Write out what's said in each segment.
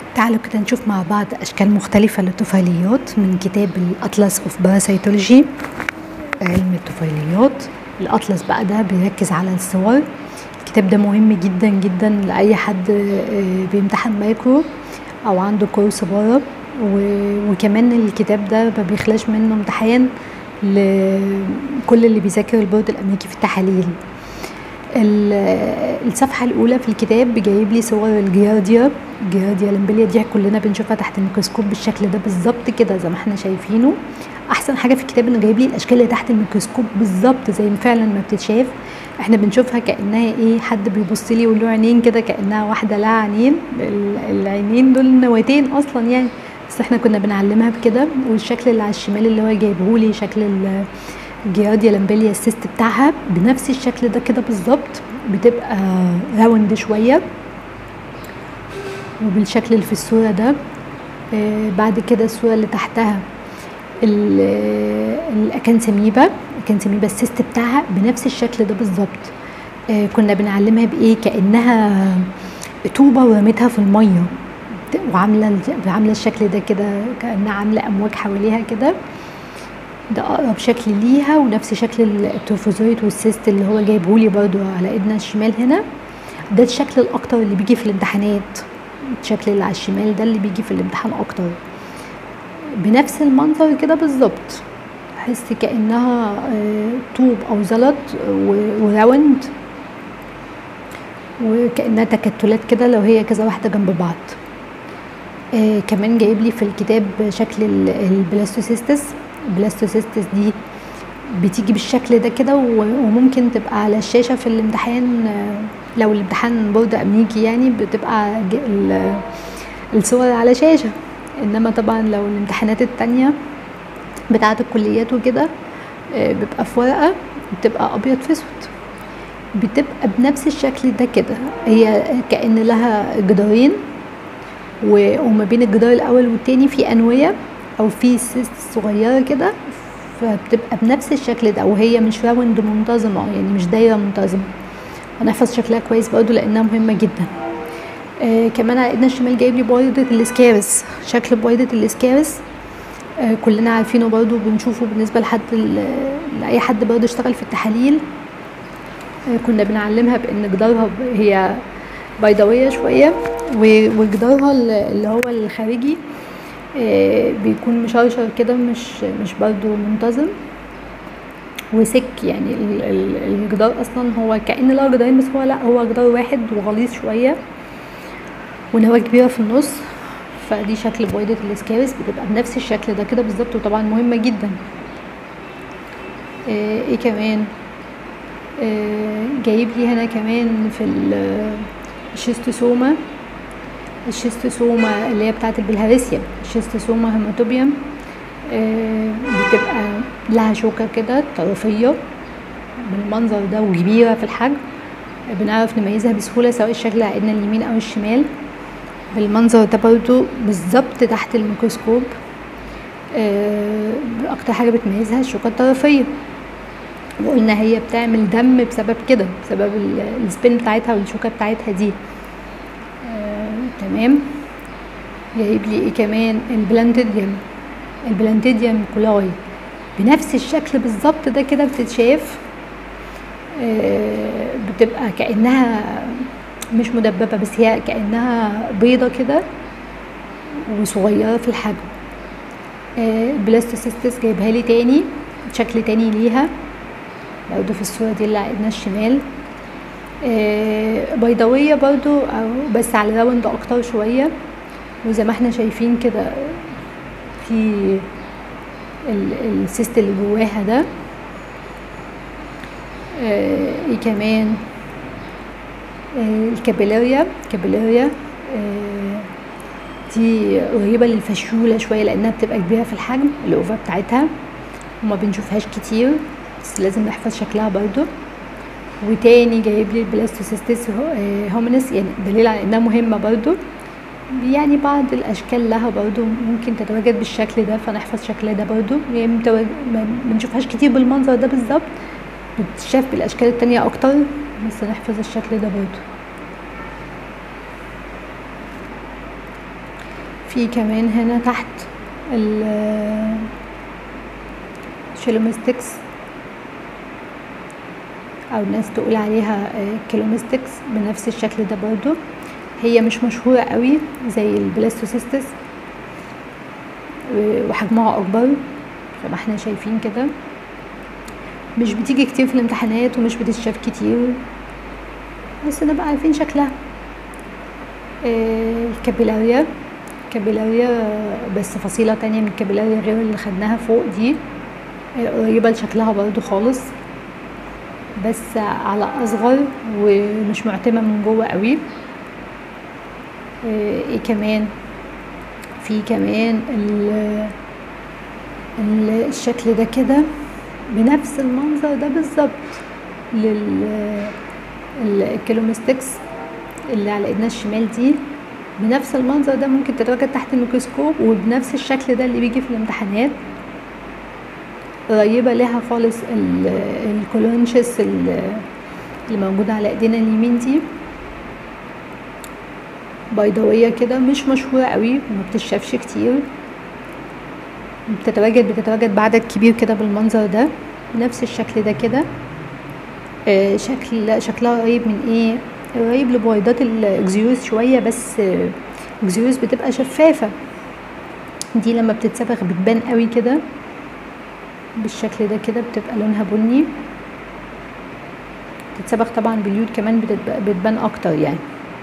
تعالوا كده نشوف مع بعض أشكال مختلفة للطفيليات من كتاب الأطلس أوف باراسيتولوجي علم الطفيليات الأطلس بقى ده بيركز على الصور الكتاب ده مهم جدا جدا لأي حد آه، بيمتحن مايكرو أو عنده كورس بره و- وكمان الكتاب ده ما بيخلاش منه امتحان لكل اللي بيذاكر البورد الأمريكي في التحاليل ال- الصفحة الأولى في الكتاب جايب لي صور الجيارديا الجيارديا لمبليا دي كلنا بنشوفها تحت الميكروسكوب بالشكل ده بالظبط كده زي ما احنا شايفينه أحسن حاجة في الكتاب إنه جايب لي الأشكال اللي تحت الميكروسكوب بالظبط زي ما فعلا ما بتتشاف احنا بنشوفها كأنها ايه حد بيبص لي وله عينين كده كأنها واحدة لها عينين ال- العينين دول نواتين أصلا يعني بس احنا كنا بنعلمها بكده والشكل اللي على الشمال اللي هو جايبهولي شكل ال- الجيارديا لامبليا السيست بتاعها بنفس الشكل ده كده بالظبط بتبقى راوند شويه وبالشكل اللي في الصوره ده آه بعد كده الصوره اللي تحتها ال- الاكانساميبا الاكانساميبا السيست بتاعها بنفس الشكل ده بالظبط آه كنا بنعلمها بايه كانها طوبه ورميتها في الميه وعامله عامله الشكل ده كده كانها عامله امواج حواليها كده ده اقرب شكل ليها ونفس شكل التروفوزويت والسيست اللي هو جايبهولي برضو على ايدنا الشمال هنا ده الشكل الاكتر اللي بيجي في الامتحانات الشكل اللي على الشمال ده اللي بيجي في الامتحان اكتر بنفس المنظر كده بالظبط تحس كانها آه، طوب او زلط و- وراوند وكانها تكتلات كده لو هي كذا واحده جنب بعض آه كمان جايب لي في الكتاب شكل ال- البلاستوسيستس البلاستوسيستس دي بتيجي بالشكل ده كده و- وممكن تبقى على الشاشة في الامتحان آه، لو الامتحان بورد أمريكي يعني بتبقى ج- ال- الصور على شاشة إنما طبعا لو الامتحانات التانية بتاعة الكليات وكده آه، بيبقى في ورقة بتبقى أبيض في أسود بتبقى بنفس الشكل ده كده هي كأن لها جدارين و- وما بين الجدار الاول والتاني في انويه او في سيست صغيره كده فبتبقى بنفس الشكل ده وهي مش راوند منتظمه يعني مش دايره منتظمه هنحفظ شكلها كويس برضو لانها مهمه جدا آه كمان على ايدنا الشمال جايب لي بويضه الاسكارس شكل بويضه الاسكارس آه كلنا عارفينه برضو بنشوفه بالنسبه لحد ال- لاي حد برضو اشتغل في التحاليل آه، كنا بنعلمها بان جدارها ب- هي بيضاويه شويه و- وجدارها ال- اللي هو الخارجي آه، بيكون مشرشر كده مش مش برضو منتظم وسك يعني ال- ال- الجدار اصلا هو كأن له جدارين بس هو لا هو جدار واحد وغليظ شويه ونواه كبيره في النص فدي شكل بويضة الاسكارس بتبقى بنفس الشكل ده كده بالظبط وطبعا مهمة جدا آه، ايه كمان آه، جايب لي هنا كمان في ال- الشيستوسوما الشيستوسوما اللي هي بتاعت البلهارسيا الشيستوسوما هيماتوبيوم آه، بتبقى لها شوكة كده طرفية بالمنظر ده وكبيرة في الحجم بنعرف نميزها بسهولة سواء الشكل على ايدنا اليمين او الشمال بالمنظر ده برضو بالظبط تحت الميكروسكوب آه، اكتر حاجة بتميزها الشوكة الطرفية وقلنا هي بتعمل دم بسبب كده بسبب ال- السبين بتاعتها والشوكة بتاعتها دي آه، تمام جايب لي ايه كمان البلانتيديوم البلانتيديوم كولاي بنفس الشكل بالظبط ده كده بتتشاف آه، بتبقى كأنها مش مدببة بس هي كأنها بيضة كده وصغيرة في الحجم آه، البلاستوسيستس جايبها لي تاني شكل تاني ليها برضو في الصورة دي اللي على ايدنا الشمال آه، بيضاوية برضو أو بس على راوند أكتر شوية وزي ما احنا شايفين كده في ال- السيست اللي جواها ده آه، ايه كمان آه، الكابيلاريا الكابيلاريا آه، دي قريبة للفشولة شوية لأنها بتبقى كبيرة في الحجم الأوفا بتاعتها وما بنشوفهاش كتير بس لازم نحفظ شكلها برضو وتاني جايب لي البلاستوسيستس هو- آه، هومينس يعني دليل على انها مهمة برضو يعني بعض الاشكال لها برضو ممكن تتواجد بالشكل ده فنحفظ شكلها ده برضو يعني متواج- ما بنشوفهاش كتير بالمنظر ده بالظبط بتتشاف بالاشكال التانية اكتر بس نحفظ الشكل ده برضو في كمان هنا تحت ال شيلوميستكس او الناس تقول عليها كيلوميستكس بنفس الشكل ده برضو هي مش مشهورة قوي زي البلاستوسيستس وحجمها اكبر زي ما احنا شايفين كده مش بتيجي كتير في الامتحانات ومش بتتشاف كتير بس نبقى عارفين شكلها الكابيلاريا كابيلاريا بس فصيلة تانية من الكابيلاريا غير اللي خدناها فوق دي قريبة لشكلها برضو خالص بس على اصغر ومش معتمة من جوه قوي ايه كمان في كمان الشكل ده كده بنفس المنظر ده بالظبط للكيلومستكس اللي على ايدنا الشمال دي بنفس المنظر ده ممكن تتواجد تحت الميكروسكوب وبنفس الشكل ده اللي بيجي في الامتحانات قريبة لها خالص الكولونشس اللي موجودة على ايدينا اليمين دي بيضاوية كده مش مشهورة قوي وما بتشافش كتير بتتواجد بتتواجد بعدد كبير كده بالمنظر ده بنفس الشكل ده كده آه شكل شكلها قريب من ايه قريب لبويضات الاكزيوس شوية بس الاكزيوس بتبقى شفافة دي لما بتتسبخ بتبان قوي كده بالشكل ده كده بتبقى لونها بني تتسبخ طبعا باليود كمان بتبان اكتر يعني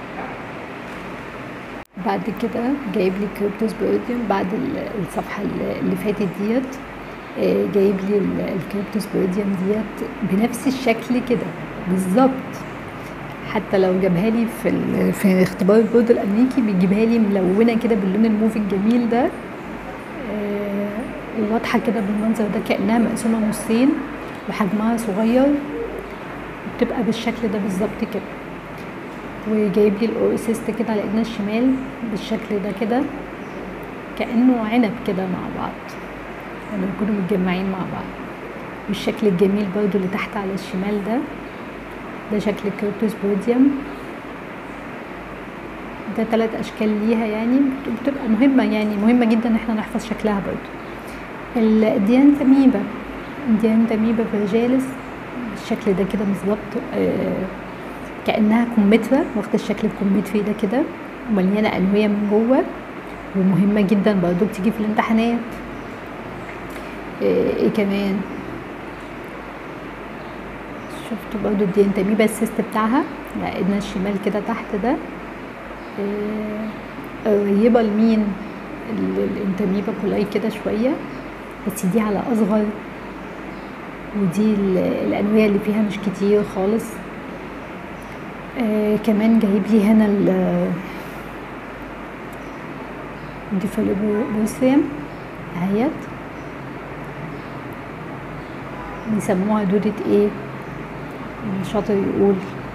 بعد كده جايب لي كريبتوس بيريديوم بعد الصفحة اللي فاتت ديت جايب لي الكريبتوس بيريديوم ديت بنفس الشكل كده بالظبط حتى لو جابها لي في في اختبار البورد الامريكي بيجيبها لي ملونه كده باللون الموف الجميل ده واضحه كده بالمنظر ده كانها مقسومه نصين وحجمها صغير بتبقى بالشكل ده بالظبط كده وجايب لي الاورسيست كده على ايدنا الشمال بالشكل ده كده كانه عنب كده مع بعض لما يعني يكونوا متجمعين مع بعض والشكل الجميل برضو اللي تحت على الشمال ده ده شكل الكريبتوس بوديوم ده ثلاث اشكال ليها يعني بتبقى مهمه يعني مهمه جدا ان احنا نحفظ شكلها برضو الديانتاميبا الديانتاميبا فيرجاليس بالشكل ده كده بالظبط آه كانها كمثرى واخده الشكل الكمثري ده كده ومليانه انويه من جوه ومهمه جدا برضو بتيجي في الامتحانات ايه, إيه كمان شفتوا برضو الديانتاميبا السيست بتاعها على ايدنا الشمال كده تحت ده قريبه إيه لمين الانتاميبا كولاي كده شويه بس دي على اصغر ودي الانويه اللي فيها مش كتير خالص آه كمان جايب لي هنا ال ديفالوبوسيم اهيت بيسموها دودة ايه الشاطر يقول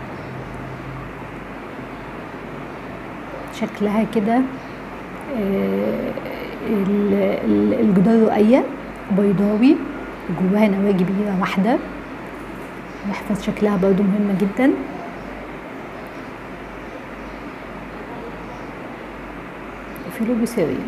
شكلها كده آه الجدار رقيق بيضاوي جواها نواة كبيرة واحدة نحفظ شكلها برضو مهمة جدا فيلوبوسيرين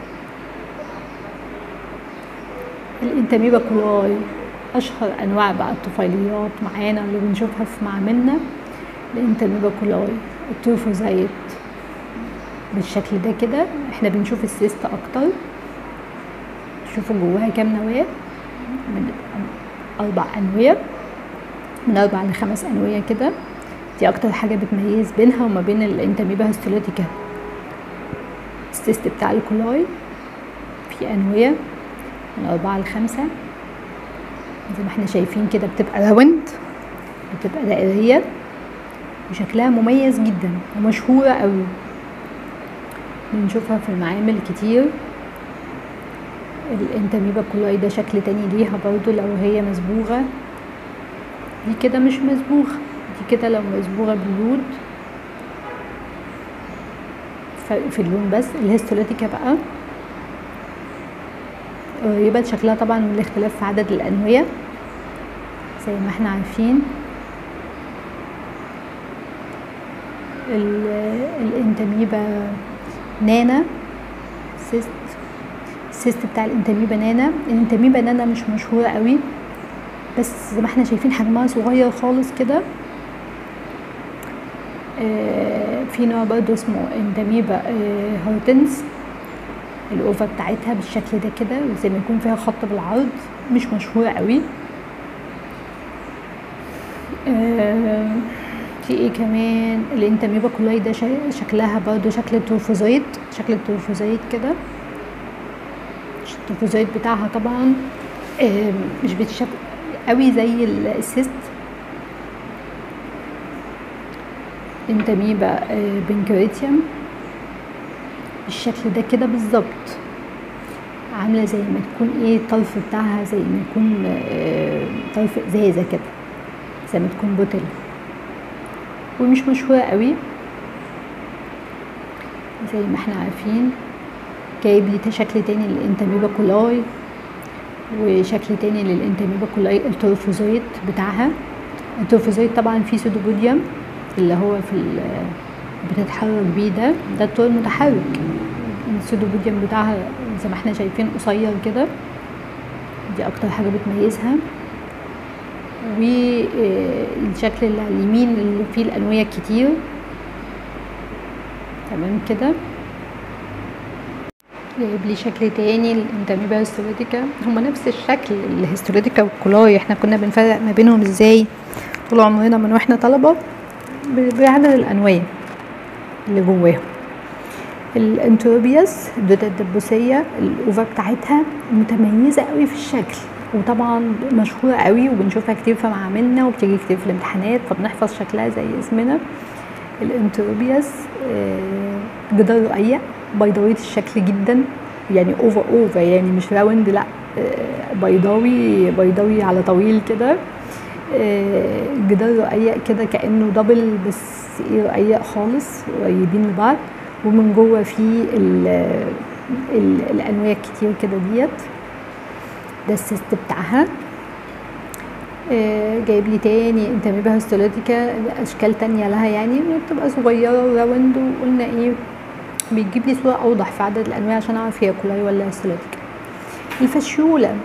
الانتاميبا كولاي اشهر انواع بقى الطفيليات معانا اللي بنشوفها في معاملنا الانتاميبا كولاي التروفوزايت بالشكل ده كده احنا بنشوف السيست اكتر شوفوا جواها كام نواة من اربع انوية من اربع لخمس انوية كده دي اكتر حاجة بتميز بينها وما بين الانتاميبا هستوليتيكا السيست بتاع الكولاي في انوية من اربعة لخمسة زي ما احنا شايفين كده بتبقى راوند بتبقى دائرية وشكلها مميز جدا ومشهورة قوي بنشوفها في المعامل كتير الانتاميبا كولاي ده شكل تاني ليها برضو لو هي مصبوغة دي كده مش مصبوغة دي كده لو مصبوغة باليود فرق في اللون بس الهيستوليتيكا بقى قريبة شكلها طبعا من الاختلاف في عدد الأنوية زي ما احنا عارفين الانتاميبا نانا السيست السيست بتاع الانتامي بنانا الانتامي بنانا مش مشهورة قوي بس زي ما احنا شايفين حجمها صغير خالص كده آه، في نوع برضو اسمه انداميبا آه، هورتنس الاوفا بتاعتها بالشكل ده كده زي ما يكون فيها خط بالعرض مش مشهورة قوي آه، في ايه كمان الانتاميبا كولاي ده شا- شكلها برضو شكل التروفوزايت شكل التروفوزايت كده التروفوزايت بتاعها طبعا آه، مش بتشكل قوي زي ال- السيست انتاميبا آه، بنكريتيوم بالشكل ده كده بالظبط عامله زي ما تكون ايه الطرف بتاعها زي ما يكون آه، طرف ازازه كده زي ما تكون بوتل ومش مشهوره قوي زي ما احنا عارفين جايب لي شكل تاني للانتاميبا كولاي وشكل تاني للانتاميبا كولاي التروفوزويت بتاعها التروفوزويت طبعا فيه سودوبوديوم اللي هو في ال- بتتحرك بيه ده ده الطور المتحرك السودوبوديوم بتاعها زي ما احنا شايفين قصير كده دي اكتر حاجه بتميزها والشكل اللي على اليمين اللي فيه الانويه كتير تمام كده جايب لي شكل تاني الانتاميبا هيستوليتيكا هما نفس الشكل الهيستوليتيكا والكولاي احنا كنا بنفرق ما بينهم ازاي طول عمرنا من واحنا طلبة ب- بعدد الانواع اللي جواهم الانتروبياس الدودة الدبوسية الأوفا بتاعتها متميزة قوي في الشكل وطبعا مشهورة قوي وبنشوفها كتير في معاملنا وبتيجي كتير في الامتحانات فبنحفظ شكلها زي اسمنا الانتروبياس آه، جدار رقيق بيضاوية الشكل جدا يعني اوفر اوفر يعني مش راوند لا آه، بيضاوي بيضاوي على طويل كده آه، جدار رقيق كده كانه دبل بس ايه رقيق خالص قريبين لبعض ومن جوه فيه ال- ال- الانويه الكتير كده ديت ده السيست بتاعها آه، جايب لي تاني انتاميبا هيستولوتيكا اشكال تانية لها يعني بتبقى صغيرة وراوند وقلنا ايه بيجيب لي صورة اوضح في عدد الانواع عشان اعرف هي كولاي ولا هيستولوتيكا الفشيولة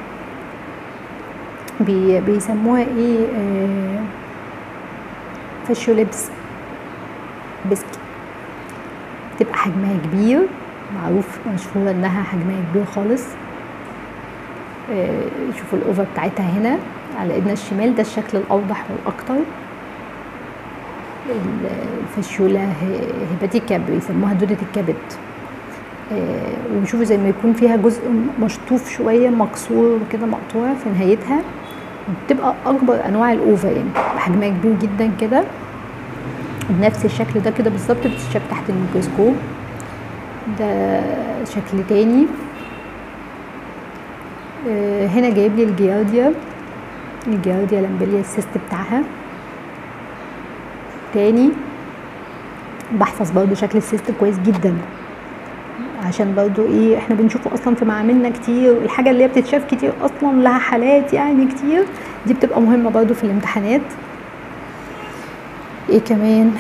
بي بيسموها ايه آه فشيولبس بسكي بتبقى حجمها كبير معروف مشهورة انها حجمها كبير خالص آه، شوفوا الاوفر بتاعتها هنا على ايدنا الشمال ده الشكل الاوضح والاكتر ال- الفشولة ه- هيباتيكا بيسموها دودة الكبد آه، وشوفوا زي ما يكون فيها جزء مشطوف شوية مكسور كده مقطوع في نهايتها بتبقى اكبر انواع الاوفا يعني حجمها كبير جدا كده بنفس الشكل ده كده بالظبط بتتشاف تحت الميكروسكوب ده شكل تاني آه، هنا جايب لي الجيارديا الجيارديا لامبليا السيست بتاعها تاني بحفظ برضو شكل السيست كويس جدا عشان برضو ايه احنا بنشوفه اصلا في معاملنا كتير الحاجة اللي هي بتتشاف كتير اصلا لها حالات يعني كتير دي بتبقى مهمة برضو في الامتحانات ايه كمان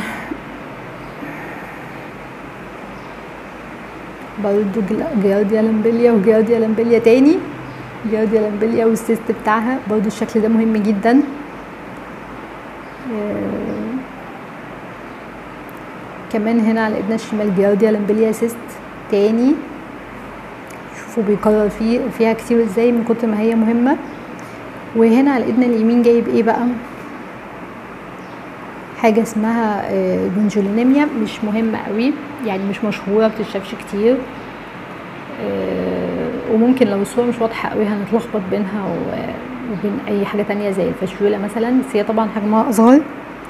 برضو جل- جيارديا لامبليا وجيارديا لامبليا تاني جيارديا لامبليا والسيست بتاعها برضو الشكل ده مهم جدا آه، كمان هنا على ايدنا الشمال جيارديا لامبليا سيست تاني شوفوا بيكرر فيه فيها كتير ازاي من كتر ما هي مهمة وهنا على ايدنا اليمين جايب ايه بقى حاجة اسمها آه، جونجولينيميا مش مهمة قوي يعني مش مشهورة بتتشافش كتير آه، وممكن لو الصورة مش واضحة قوي هنتلخبط بينها و- وبين أي حاجة تانية زي الفشولة مثلا بس هي طبعا حجمها أصغر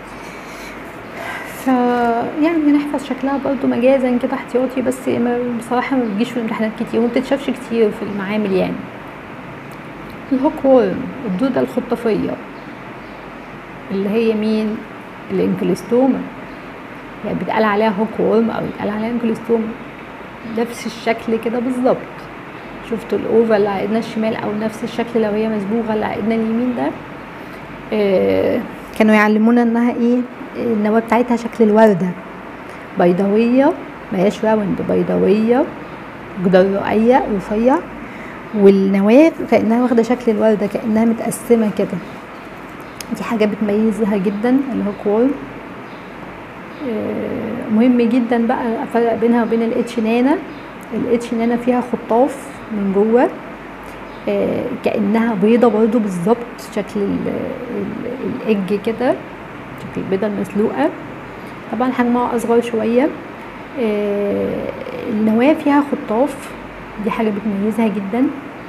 ف يعني نحفظ شكلها برضو مجازا كده احتياطي بس ما بصراحة ما بتجيش في الامتحانات كتير وما بتتشافش كتير في المعامل يعني الهوك وورم الدودة الخطافية اللي هي مين الانكليستوما يعني بيتقال عليها هوك وورم او بيتقال عليها انكليستوما نفس الشكل كده بالظبط شفتوا الاوفا اللي على ايدنا الشمال او نفس الشكل لو هي مسبوغه اللي على ايدنا اليمين ده آه كانوا يعلمونا انها ايه النواه بتاعتها شكل الورده بيضاويه ما هياش راوند بيضاويه جدار رقيق رفيع والنواه كانها واخده شكل الورده كانها متقسمه كده دي حاجه بتميزها جدا اللي هو كوار آه، مهم جدا بقى افرق بينها وبين الاتش نانا الاتش نانا فيها خطاف من جوه آه، كانها بيضه برضو بالظبط شكل الاج كده شكل البيضه المسلوقه طبعا حجمها اصغر شويه آه، النواه فيها خطاف دي حاجه بتميزها جدا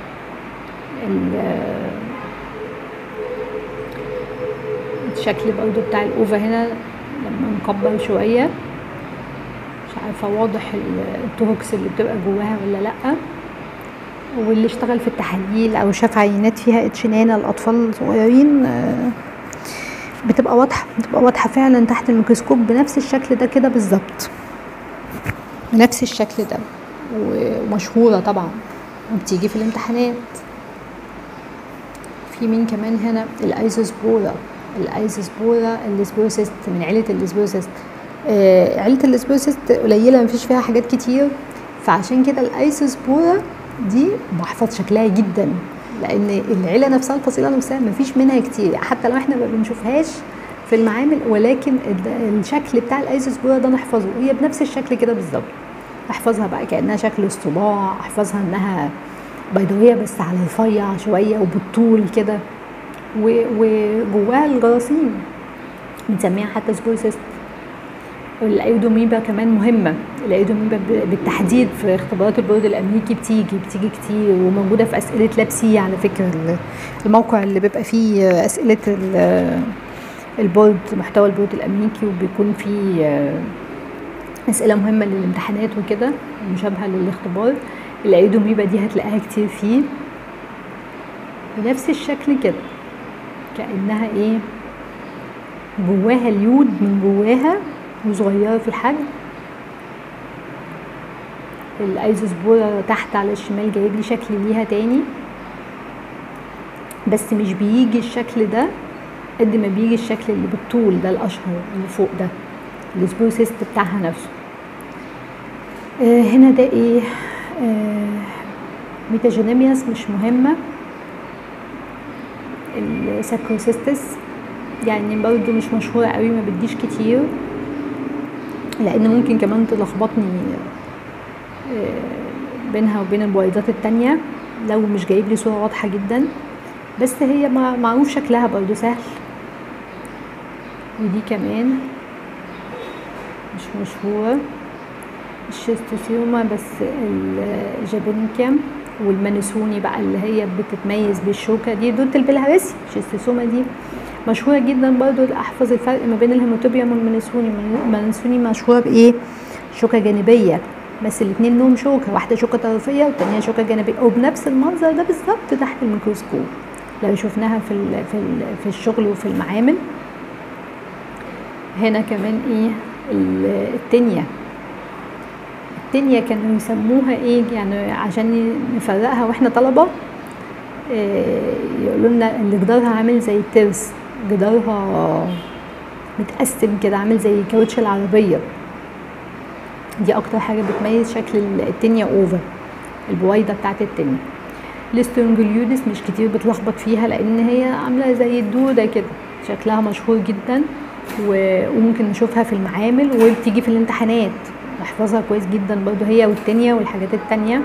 الشكل برضو بتاع الاوفا هنا لما نكبر شويه مش عارفه واضح التوكس اللي بتبقى جواها ولا لا واللي اشتغل في التحاليل او شاف عينات فيها اتشنانه الاطفال الصغيرين بتبقى واضحه بتبقى واضحه فعلا تحت الميكروسكوب بنفس الشكل ده كده بالظبط بنفس الشكل ده ومشهوره طبعا وبتيجي في الامتحانات في مين كمان هنا الايزوسبورا الايزوسبورا الاسبوروسيست من عيله الاسبوروسيست آه عيله الاسبوروسيست قليله مفيش فيها حاجات كتير فعشان كده الايزوسبورا دي محفظ شكلها جدا لان العيله نفسها الفصيله نفسها مفيش منها كتير حتى لو احنا ما بنشوفهاش في المعامل ولكن الشكل بتاع الايزوسبورا ده نحفظه هي بنفس الشكل كده بالظبط احفظها بقى كانها شكل الصباع احفظها انها بيضاويه بس على رفيع شويه وبالطول كده وجواها الجراثيم بنسميها حتى سبورسيست الايودوميبا كمان مهمه الايودوميبا بالتحديد في اختبارات البورد الامريكي بتيجي بتيجي كتير وموجوده في اسئله لابسي على فكره الموقع اللي بيبقى فيه اسئله البورد محتوى البورد الامريكي وبيكون فيه اسئله مهمه للامتحانات وكده مشابهه للاختبار الايودوميبا دي هتلاقيها كتير فيه بنفس الشكل كده كانها ايه جواها اليود من جواها وصغيره في الحجم الايزوسبورا تحت على الشمال جايب لي شكل ليها تاني بس مش بيجي الشكل ده قد ما بيجي الشكل اللي بالطول ده الاشهر اللي فوق ده السبوسيست بتاعها نفسه آه هنا ده ايه آه ميتاجونيمياس مش مهمة الساكروسيستس يعني برضو مش مشهورة قوي ما بديش كتير لان ممكن كمان تلخبطني آه بينها وبين البويضات التانية لو مش جايب لي صورة واضحة جدا بس هي معروف شكلها برضو سهل ودي كمان مش مشهورة الشيستوسيوما بس الجابينيكيم والمانيسوني بقى اللي هي بتتميز بالشوكة دي دوت البلهارسي الشيستوسيوما دي مشهورة جدا برضو احفظ الفرق ما بين الهيماتوبيوم والمانيسوني المانيسوني مشهورة بايه شوكة جانبية بس الاتنين لهم شوكة واحدة شوكة طرفية والتانية شوكة جانبية وبنفس المنظر ده بالظبط تحت الميكروسكوب لو شفناها في ال في ال في الشغل وفي المعامل هنا كمان ايه التنية التنية كانوا يسموها ايه يعني عشان نفرقها واحنا طلبة إيه يقولوا لنا اللي جدارها عامل زي الترس جدارها متقسم كده عامل زي كاوتش العربية دي اكتر حاجة بتميز شكل التنية اوفر البويضة بتاعت التنية الاسترونجليودس مش كتير بتلخبط فيها لان هي عاملة زي الدودة كده شكلها مشهور جدا وممكن نشوفها في المعامل وبتيجي في الامتحانات نحفظها كويس جدا برضو هي والتانية والحاجات التانية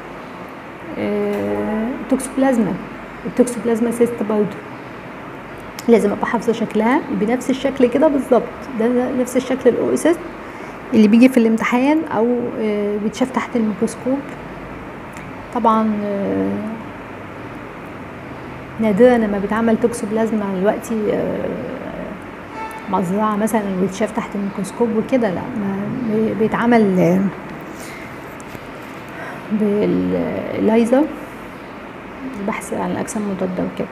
آه، توكسوبلازما التوكسوبلازما سيست برضو لازم ابقى حافظه شكلها بنفس الشكل كده بالظبط ده, ده نفس الشكل الاوسيست اللي بيجي في الامتحان او آه، بيتشاف تحت الميكروسكوب طبعا آه، نادرا لما بيتعمل توكسوبلازما دلوقتي مزرعه مثلا بيتشاف تحت الميكروسكوب وكده لا ما بيتعمل باللايزر البحث عن الاجسام المضاده وكده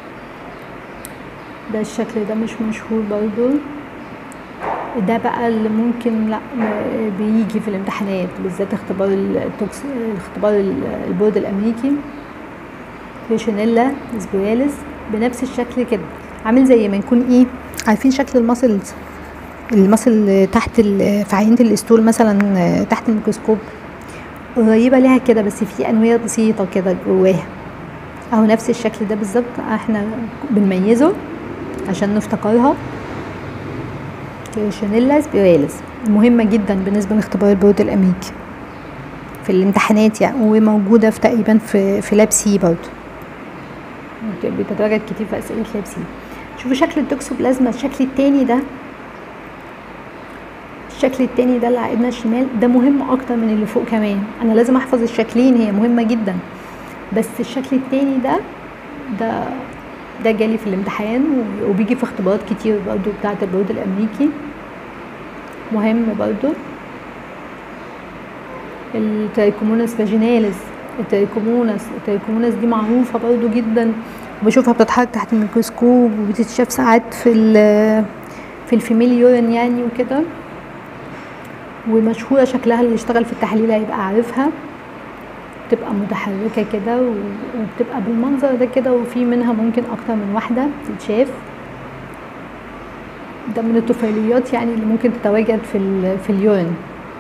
ده الشكل ده مش مشهور برضو ده بقى اللي ممكن لا بيجي في الامتحانات بالذات اختبار التوكس اختبار البورد الامريكي فيشنيلا سبيراليس بنفس الشكل كده عامل زي ما يكون ايه عارفين شكل المصل المصل تحت في عينه الاستول مثلا تحت الميكروسكوب قريبه ليها كده بس في انويه بسيطه كده جواها اهو نفس الشكل ده بالظبط احنا بنميزه عشان نفتكرها كيرشنيلا سبيراليس مهمة جدا بالنسبة لاختبار البرود الأمريكي في الامتحانات يعني وموجودة في تقريبا في في لاب سي برضه بتتواجد كتير في أسئلة لاب سي شوفوا شكل التوكسوبلازما الشكل التاني ده الشكل التاني ده اللي على ايدنا الشمال ده مهم اكتر من اللي فوق كمان انا لازم احفظ الشكلين هي مهمه جدا بس الشكل التاني ده ده ده جالي في الامتحان وبيجي في اختبارات كتير برضو بتاعه البرود الامريكي مهم برضو التريكوموناس فاجيناليس التريكوموناس التريكوموناس دي معروفة برضو جدا وبشوفها بتتحرك تحت الميكروسكوب وبتتشاف ساعات في في الفيميل يورين يعني وكده ومشهورة شكلها اللي يشتغل في التحليل هيبقى عارفها بتبقى متحركة كده وبتبقى بالمنظر ده كده وفي منها ممكن أكتر من واحدة تتشاف ده من الطفيليات يعني اللي ممكن تتواجد في في اليورين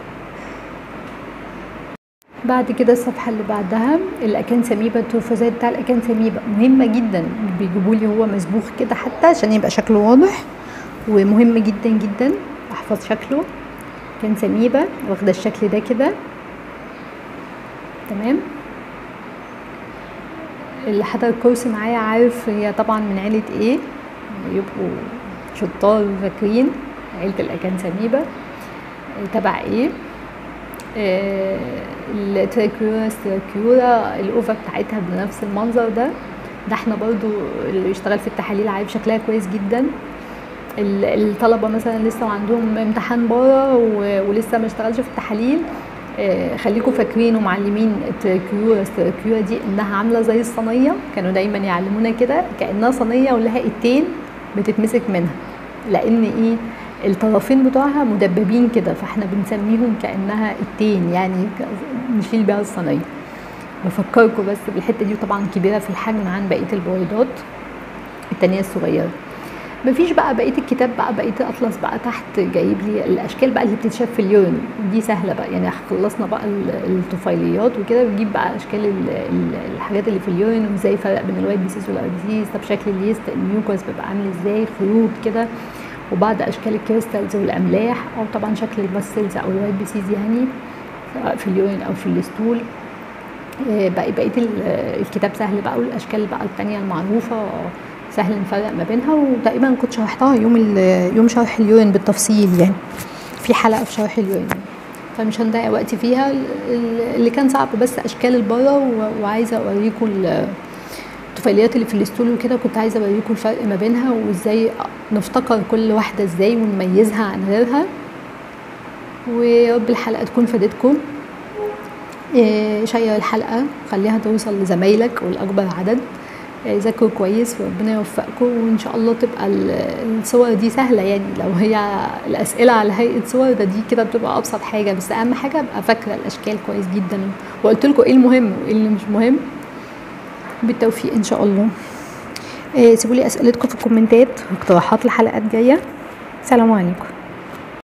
بعد كده الصفحة اللي بعدها الأكانساميبا التروفوزات بتاع الأكانساميبا مهمة جدا بيجيبوا لي هو مسبوخ كده حتى عشان يبقى شكله واضح ومهم جدا جدا أحفظ شكله أكانساميبا واخدة الشكل ده كده تمام اللي حضر الكورس معايا عارف هي طبعا من عيلة ايه يبقوا شطار وفاكرين عيلة الأكانساميبا تبع ايه آه التراكيورا ستراكيورا الأوفا بتاعتها بنفس المنظر ده ده احنا برضو اللي يشتغل في التحاليل عارف شكلها كويس جدا الطلبة مثلا لسه عندهم امتحان بره ولسه ما اشتغلش في التحاليل آه خليكم فاكرين ومعلمين التراكيورا التراكيورا دي انها عامله زي الصينيه كانوا دايما يعلمونا كده كانها صينيه ولها ايدين بتتمسك منها لان ايه الطرفين بتوعها مدببين كده فاحنا بنسميهم كانها ايدين يعني نشيل بيها الصينيه بفكركم بس بالحته دي طبعا كبيره في الحجم عن بقيه البويضات التانية الصغيره مفيش بقى بقيه الكتاب بقى بقيه الاطلس بقى تحت جايب لي الاشكال بقى اللي بتتشاف في اليورين دي سهله بقى يعني خلصنا بقى الطفيليات وكده بنجيب بقى اشكال الحاجات اللي في اليورين وازاي فرق بين الوايت بيسيس والار بيسيس طب شكل اليست الميوكوس بيبقى عامل ازاي خيوط كده وبعض اشكال الكريستالز والاملاح او طبعا شكل المسلز او الوايت بيسيس يعني سواء في اليورين او في الستول بقى بقيه الكتاب سهل بقى والاشكال بقى التانية المعروفه سهل نفرق ما بينها وتقريبا كنت شرحتها يوم يوم شرح اليورين بالتفصيل يعني في حلقه في شرح اليورين فمش هنضيع وقت فيها اللي كان صعب بس اشكال البره وعايزه اوريكم الطفيليات اللي في الستول وكده كنت عايزه اوريكم الفرق ما بينها وازاي نفتكر كل واحده ازاي ونميزها عن غيرها ورب الحلقه تكون فادتكم شير الحلقه خليها توصل لزمايلك والاكبر عدد ذاكروا كويس وربنا يوفقكم وان شاء الله تبقى الصور دي سهله يعني لو هي الاسئله على هيئه صور ده دي كده بتبقى ابسط حاجه بس اهم حاجه ابقى فاكره الاشكال كويس جدا وقلت لكم ايه المهم وايه اللي مش مهم بالتوفيق ان شاء الله سيبوا لي اسئلتكم في الكومنتات واقتراحات لحلقات جايه سلام عليكم